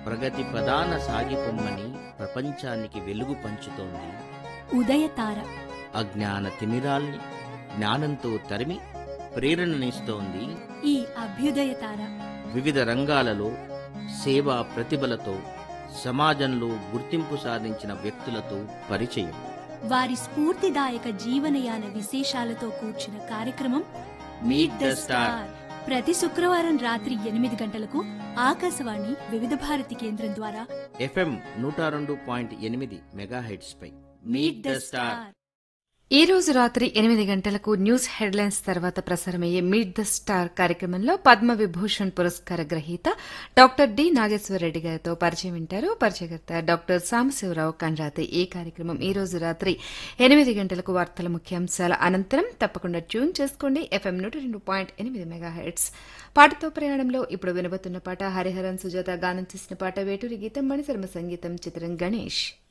ప్రగతి ప్రధాన సాగిపొమ్మని ప్రపంచానికి వెలుగు పంచుతోంది ఉదయతార అజ్ఞాన తిమిరాల్ని జ్ఞానంతో తరిమి ప్రేరణనిస్తోంది ఈ అభ్యుదయతార వివిధ రంగాలలో సేవా ప్రతిభలతో సమాజంలో గుర్తింపు సాధించిన వ్యక్తులతో పరిచయం వారి స్ఫూర్తిదాయక జీవనయాన విశేషాలతో కూర్చిన కార్యక్రమం మీట్ ద స్టార్ ప్రతి శుక్రవారం రాత్రి ఎనిమిది గంటలకు ఆకాశవాణి వివిధ భారతి కేంద్రం ద్వారా ఎఫ్ఎం నూట రెండు పాయింట్ ఎనిమిది మెగాహెడ్స్ పై మీట్ ద స్టార్ ఈ రోజు రాత్రి ఎనిమిది గంటలకు న్యూస్ హెడ్లైన్స్ తర్వాత ప్రసారమయ్యే మీట్ ద స్టార్ కార్యక్రమంలో పద్మ విభూషణ్ పురస్కార గ్రహీత డాక్టర్ డి నాగేశ్వరరెడ్డి గారితో పరిచయం వింటారు పరిచయకర్త డాక్టర్ సాంబశివరావు కండ్రాతి ఈ కార్యక్రమం ఈ రోజు రాత్రి ఎనిమిది గంటలకు వార్తల ముఖ్యాంశాల అనంతరం తప్పకుండా ట్యూన్ చేసుకోండి ఎఫ్ఎం నూట రెండు పాయింట్ ఎనిమిది మెగా హెడ్స్ పాటతో ప్రయాణంలో ఇప్పుడు వినబోతున్న పాట హరిహరన్ సుజాత గానం చేసిన పాట వేటూరి గీతం మణిశర్మ సంగీతం చిత్రం గణేష్